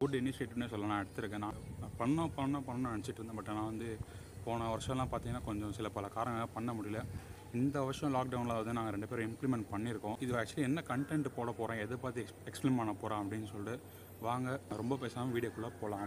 Food இனிஷியேட்டிவ்னே சொல்ல நான் எடுத்திருக்கேன் நான் பண்ண பண்ண பண்ண நினச்சிட்டு இருந்தேன் பட் நான் வந்து போன வருஷம்லாம் பார்த்தீங்கன்னா கொஞ்சம் சில பல காரணங்களால் பண்ண முடியல இந்த வருஷம் லாக்டவுனில் வந்து நாங்கள் ரெண்டு பேரும் இம்ப்ளிமெண்ட் பண்ணியிருக்கோம் இது ஆக்சுவலி என்ன கண்டென்ட் போட போகிறேன் எதை பார்த்து எக்ஸ் எக்ஸ்பிளைன் பண்ண போகிறேன் அப்படின்னு சொல்லிட்டு வாங்க ரொம்ப பேசாமல் வீடியோக்குள்ளே போகலாம்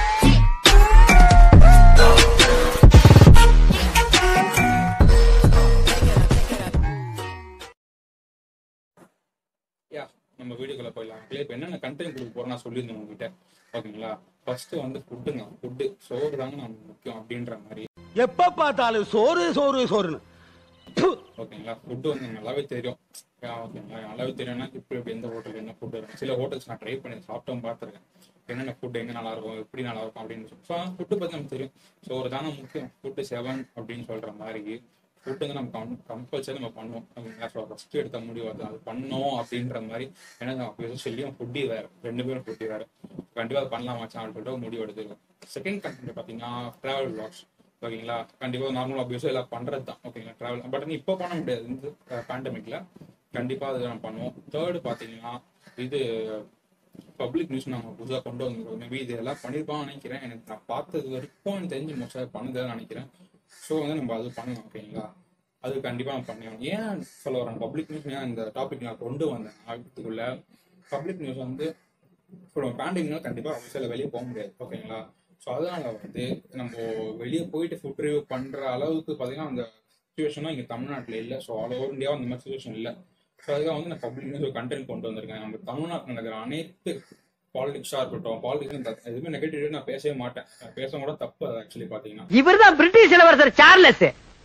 யா நம்ம வீடியோக்குள்ள போயிடலாம் இல்லை இப்போ என்னென்ன கண்டென்ட் கொடுக்க போறோம் நான் சொல்லியிருந்தேன் உங்ககிட்ட ஓகேங்களா ஃபர்ஸ்ட் வந்து ஃபுட்டுங்க ஃபுட்டு சோறு தாங்க நமக்கு முக்கியம் அப்படின்ற மாதிரி எப்ப பார்த்தாலும் சோறு சோறு சோறுன்னு ப்பு. ஓகேங்களா ஃபுட்டு வந்து நல்லாவே தெரியும் யா, ஓகேங்களா நல்லாவே தெரியும்னா இப்போ இப்போ எந்த ஹோட்டல் என்ன ஃபுட் இருக்கும் சில ஹோட்டல்ஸ் நான் ட்ரை பண்ணி சாப்பிட்டோம் பார்த்துருக்கேன் என்னென்ன ஃபுட் எங்கே நல்லா இருக்கும் எப்படி நல்லா இருக்கும் அப்படின்னு சொல்லி ஸோ ஃபுட்டு பற்றி நமக்கு தெரியும் சோறு தானே முக்கியம் ஃபுட்டு செவன் அப்படின்னு சொல்கிற மாதிரி ஃபுட்டு வந்து நம்ம கம் கம்பல்சரி நம்ம பண்ணுவோம் ஓகேங்களா ஸோ ஃபஸ்ட்டு எடுத்த முடிவு அது அது பண்ணோம் அப்படின்ற மாதிரி ஏன்னா நம்ம சொல்லியும் ஃபுட்டி வேறு ரெண்டு பேரும் ஃபுட்டி வேறு கண்டிப்பாக அது பண்ணலாம் மச்சான் அப்படின்னு சொல்லிட்டு ஒரு முடிவு எடுத்துருக்கோம் செகண்ட் கண்டென்ட் பார்த்தீங்கன்னா ட்ராவல் vlogs ஓகேங்களா கண்டிப்பாக நார்மல் அபியூஸும் எல்லாம் பண்ணுறது தான் ஓகேங்களா ட்ராவல் பட் இப்போ பண்ண முடியாது இந்த பேண்டமிக்ல கண்டிப்பாக அது நம்ம பண்ணுவோம் தேர்டு பார்த்தீங்கன்னா இது பப்ளிக் நியூஸ் நாங்கள் புதுசாக கொண்டு வந்திருக்கோம் மேபி இது எல்லாம் பண்ணியிருப்பான்னு நினைக்கிறேன் எனக்கு நான் பார்த்தது வரைக்கும் எனக்கு தெரிஞ்சு மோஸ்டாக பண்ணதான் நினைக்கிறேன் ஸோ வந்து நம்ம அது பண்ணலாம் ஓகேங்களா அது கண்டிப்பாக நான் பண்ணுவோம் ஏன் சொல்ல வரேன் பப்ளிக் நியூஸ் ஏன் இந்த டாபிக் நான் கொண்டு வந்தேன் அதுக்குள்ள பப்ளிக் நியூஸ் வந்து இப்போ நம்ம பேண்டிங்னால கண்டிப்பாக ஆஃபீஸில் வெளியே போக முடியாது ஓகேங்களா ஸோ அதனால வந்து நம்ம வெளியே போயிட்டு ஃபுட் ரிவ்யூ பண்ணுற அளவுக்கு பார்த்தீங்கன்னா அந்த சுச்சுவேஷனும் இங்கே தமிழ்நாட்டில் இல்லை ஸோ ஆல் ஓவர் இந்தியாவும் அந்த மாதிரி சுச்சுவேஷன் இல்லை ஸோ அதுக்காக வந்து நான் பப்ளிக் நியூஸ் கண்டென்ட் கொண்டு வந்திருக்கேன் நம்ம தமிழ்நாட்டில் நடக்கிற அனைத்து பாலிடிக்ஸாக இருக்கட்டும் பாலிடிக்ஸ் எதுவுமே நெகட்டிவ் நான் பேசவே மாட்டேன் நான் பேச கூட தப்பு அது ஆக்சுவலி பார்த்தீங்கன்னா இவர்தான் பிரிட்டிஷ் இளவரசர் சார்லஸ்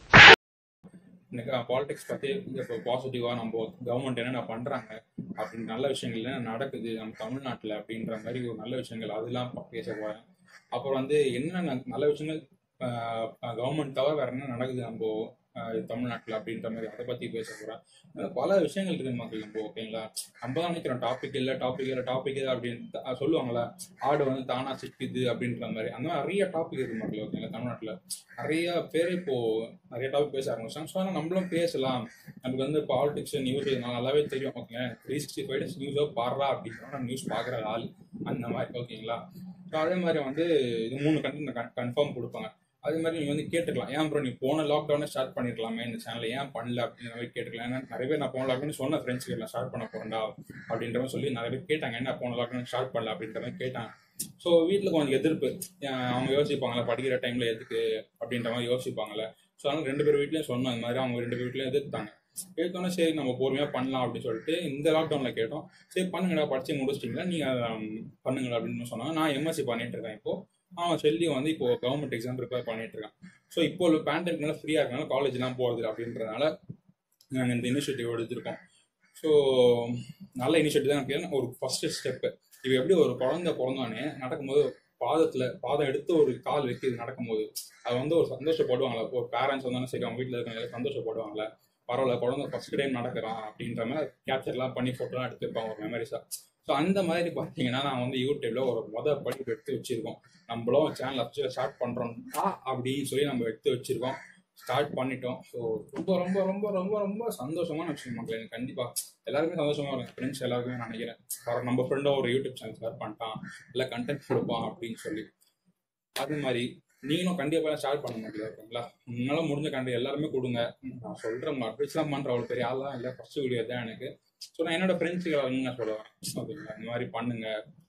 பாலிடிக்ஸ் பத்தி இப்போ பாசிட்டிவா நம்ம கவர்மெண்ட் என்னென்ன பண்றாங்க அப்படின்னு நல்ல விஷயங்கள் என்ன நடக்குது நம்ம தமிழ்நாட்டுல அப்படின்ற மாதிரி ஒரு நல்ல விஷயங்கள் அதெல்லாம் ப- பேச போறேன் அப்புறம் வந்து என்னென்ன நல்ல விஷயங்கள் கவர்மெண்ட் தவிர வேற என்ன நடக்குது நம்ம ஆஹ், தமிழ்நாட்டுல அப்படின்ற மாதிரி அதை பத்தி பேச போறேன் அஹ் பல விஷயங்கள் இருக்கு மக்கள் நம்ம ஓகேங்களா நம்ம தான் நினைக்கிறோம் டாபிக் இல்லை டாபிக் இல்லை டாபிக் இல்லை அப்படின்னு த- அஹ் சொல்லுவாங்கல்ல ஆடு வந்து தானா சிக்குது அப்படின்ற மாதிரி அந்த மாதிரி நிறைய டாபிக் இருக்கு மக்கள் ஓகேங்களா தமிழ்நாட்டுல நிறைய பேர் இப்போ நிறைய டாபிக் பேச ஆரம்பிச்சாங்க ஸோ ஆனால் நம்மளும் பேசலாம் நமக்கு வந்து பாலிடிக்ஸ் நியூஸ் நல்லாவே தெரியும் okay three sixty five days நியூஸோ பாடுறா அப்படின்னா நான் நியூஸ் பார்க்குற ஆள் அந்த மாதிரி ஓகேங்களா ஸோ அதே மாதிரி வந்து இது மூணு கண்டென்ட் கன்ஃபார்ம் கொடுப்பாங்க அதே மாதிரி நீங்கள் வந்து கேட்டுக்கலாம் ஏன் ப்ரோ நீ போன லாக்டவுனே ஸ்டார்ட் பண்ணிருக்கலாமே இந்த சேனலை ஏன் பண்ணல அப்படின்ற மாதிரி கேட்டுக்கலாம் ஏன்னா நிறைய பேர் நான் போன லாக்டவுன் சொன்ன ஃப்ரெண்ட்ஸ் கிட்ட ஸ்டார்ட் பண்ண போறேன்டா அப்படின்ற மாதிரி சொல்லி நிறைய பேர் கேட்டாங்க என்ன போன லாக்டவுன் ஸ்டார்ட் பண்ணல அப்படின்ற மாதிரி கேட்டாங்க ஸோ வீட்டில் கொஞ்சம் எதிர்ப்பு அஹ் அவங்க யோசிப்பாங்களே படிக்கிற டைம்ல எதுக்கு அப்படின்ற மாதிரி யோசிப்பாங்கல்ல ஸோ அதனால ரெண்டு பேர் வீட்லயும் சொன்னோம் இந்த மாதிரி அவங்க ரெண்டு பேர் வீட்லயும் எதிர்த்தாங்க கேட்டோன்னே சரி நம்ம பொறுமையா பண்ணலாம் அப்படின்னு சொல்லிட்டு இந்த லாக்டவுன்ல கேட்டோம் சரி பண்ணுங்கடா படிச்சு முடிச்சிட்டீங்களா நீங்க ஹம், பண்ணுங்கடா அப்படின்னு சொன்னாங்க நான் எம்எஸ்சி பண்ணிட்டு இருக்கேன் இப்போ அவன் செல்லி வந்து இப்போ கவர்மெண்ட் எக்ஸாம் ப்ரிப்பேர் பண்ணிட்டு இருக்கான் ஸோ இப்போ பேண்டமிக்னால ஃப்ரீயா இருக்கனால காலேஜ்லாம் போறது இல்லை அப்படின்றதுனால நாங்கள் இந்த இனிஷியேட்டிவ் எடுத்திருக்கோம் ஸோ நல்ல இனிஷியேட்டிவ் தான் எனக்கு ஒரு ஃபர்ஸ்ட் ஸ்டெப்பு இப்போ எப்படி ஒரு குழந்தை பிறந்தோடனே நடக்கும்போது பாதத்துல பாதம் எடுத்து ஒரு கால் வைக்கிறது நடக்கும்போது அது வந்து ஒரு சந்தோஷப்படுவாங்களே ஒரு பேரண்ட்ஸ் வந்தாலும் சரி அவங்க வீட்டில் இருக்கவங்க எல்லாம் சந்தோஷப்படுவாங்களே பரவாயில்ல குழந்தை ஃபர்ஸ்ட் டைம் நடக்கிறான் அப்படின்ற மாதிரி கேப்சர்லாம் பண்ணி ஃபோட்டோலாம் எடுத்துருப்பாங்க ஒரு மெமரிஸாக ஸோ அந்த மாதிரி பார்த்தீங்கன்னா நான் வந்து யூடியூப்ல ஒரு மொதல் படிப்பு எடுத்து வச்சிருக்கோம் நம்மளும் சேனல் அஃபிஷியல் ஸ்டார்ட் பண்ணுறோம் அப்படின்னு சொல்லி நம்ம எடுத்து வச்சிருக்கோம் ஸ்டார்ட் பண்ணிட்டோம் ஸோ ரொம்ப ரொம்ப ரொம்ப ரொம்ப ரொம்ப சந்தோஷமான விஷயம் மக்கள் எனக்கு கண்டிப்பாக எல்லாருமே சந்தோஷமா இருக்கும் ஃப்ரெண்ட்ஸ் எல்லாருக்குமே நான் நினைக்கிறேன் வர நம்ம ஃப்ரெண்டும் ஒரு யூடியூப் சேனல் ஸ்டார்ட் பண்ணிட்டான் இல்லை கண்டென்ட் கொடுப்பான் அப்படின்னு சொல்லி அது மாதிரி நீங்களும் கண்டிப்பாக ஸ்டார்ட் பண்ண முடியல ஓகேங்களா உன்னால முடிஞ்ச கண்டு எல்லாருமே கொடுங்க நான் சொல்றேன் அட்வைஸ்லாம் பண்ற அவ்வளோ பெரிய ஆள்லாம் இல்லை ஃபர்ஸ்ட் வீடியோ தான் எனக்கு ஸோ நான் என்னோட ஃப்ரெண்ட்ஸுக்கு நான் சொல்லுவேன் ஓகேங்களா இந்த மாதிரி பண்ணுங்க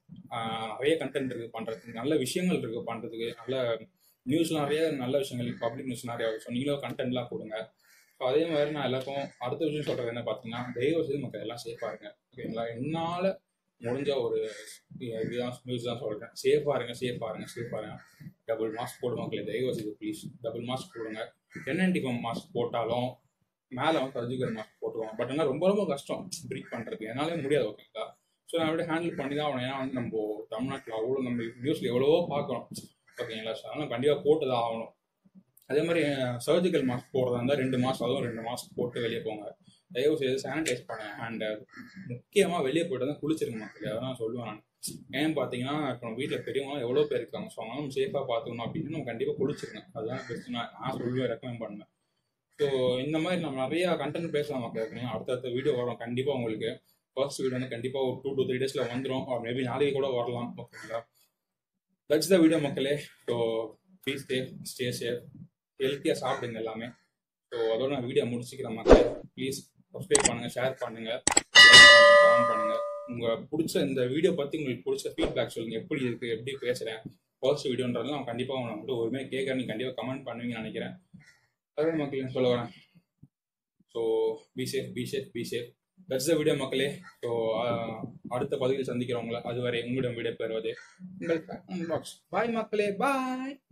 ஆஹ் நிறைய கண்டென்ட் இருக்கு பண்றதுக்கு நல்ல விஷயங்கள் இருக்கு பண்றதுக்கு நல்ல நியூஸ்ல நிறைய நல்ல விஷயங்கள் பப்ளிக் நியூஸ் நிறைய ஸோ நீங்களும் கண்டென்ட்லாம் கொடுங்க ஸோ அதே மாதிரி நான் எல்லாருக்கும் அடுத்த விஷயம் சொல்றது என்ன பார்த்தீங்கன்னா தயவு செய்து மக்கள் எல்லாம் சேஃபாக இருங்க ஓகேங்களா என்னால் முடிஞ்ச ஒரு இதுதான் நியூஸ் தான் சொல்றேன் சேஃபாக இருங்க சேஃபாக இருங்க சேஃபாக இருங்க டபுள் மாஸ்க் போடு மக்களே தயவு செய்து ப்ளீஸ் டபுள் மாஸ்க் போடுங்க என்என்டி மாஸ்க் போட்டாலும் மேலே வந்து சர்ஜிக்கல் மாஸ்க் போட்டுருவாங்க பட் ஆனால் ரொம்ப ரொம்ப கஷ்டம் ப்ரீத் பண்ணுறதுக்கு என்னாலே முடியாது ஓகேங்களா ஸோ நான் அப்படியே ஹேண்டில் பண்ணி தான் ஆகணும் ஏன்னா வந்து நம்ம தமிழ்நாட்டில் அவ்வளோ நம்ம நியூஸில் எவ்வளவோ பார்க்குறோம் ஓகேங்களா ஸோ அதனால் கண்டிப்பாக போட்டு தான் ஆகணும் அதே மாதிரி சர்ஜிக்கல் மாஸ்க் போடுறதா இருந்தால் ரெண்டு மாஸ்க் அதுவும் ரெண்டு மாஸ்க் போட்டு வெளியே போங்க தயவு செய்து சானிடைஸ் பண்ண ஹேண்டை முக்கியமாக வெளியே போயிட்டு தான் குளிச்சிருங்க மக்கள் அதான் சொல்லுவேன் நான் ஏன் பார்த்தீங்கன்னா இப்போ நம்ம வீட்டில் பெரியவங்க எவ்வளோ பேர் இருக்காங்க ஸோ அவங்க நம்ம சேஃபாக பார்த்துக்கணும் அப்படின்னு நம்ம கண்டிப்பாக குளிச்சிருங்க அதுதான் பெஸ்ட் நான் நான் சொல்லுவேன் ரெக்கமெண்ட் பண்ணுவேன் ஸோ இந்த மாதிரி நம்ம நிறைய கண்டென்ட் பேசலாம் மக்கள் ஓகேங்களா அடுத்தடுத்த வீடியோ வரும் கண்டிப்பாக உங்களுக்கு ஃபர்ஸ்ட் வீடியோ வந்து கண்டிப்பாக ஒரு டூ டு த்ரீ டேஸில் வந்துடும் மேபி நாளைக்கு கூட வரலாம் ஓகேங்களா தட்ஸ் த வீடியோ மக்களே so please safe stay safe ஹெல்த்தியாக சாப்பிடுங்க எல்லாமே ஸோ அதோட நான் வீடியோ முடிச்சுக்கிறேன் மக்களே ப்ளீஸ் சப்ஸ்கிரைப் பண்ணுங்கள் ஷேர் பண்ணுங்கள் லைக் பண்ணுங்கள் கமெண்ட் பண்ணுங்கள் உங்கள் பிடிச்ச இந்த வீடியோ பற்றி உங்களுக்கு பிடிச்ச ஃபீட்பேக் சொல்லுங்கள் எப்படி இருக்குது எப்படி பேசுகிறேன் ஃபர்ஸ்ட் வீடியோன்றதுலாம் நான் கண்டிப்பாக உங்களை வந்து ஒருமே கேட்க நீங்கள் கண்டிப்பாக கமெண்ட் பண்ணுவீங்கன்னு நினைக்கிறேன் அதே மக்களே சொல்ல வரேன் so be safe be safe be safe that's the video மக்களே ஸோ அடுத்த பகுதியில் சந்திக்கிறவங்கள அதுவரை உங்களிடம் விடை பெறுவது உங்கள் பாய் மக்களே பாய்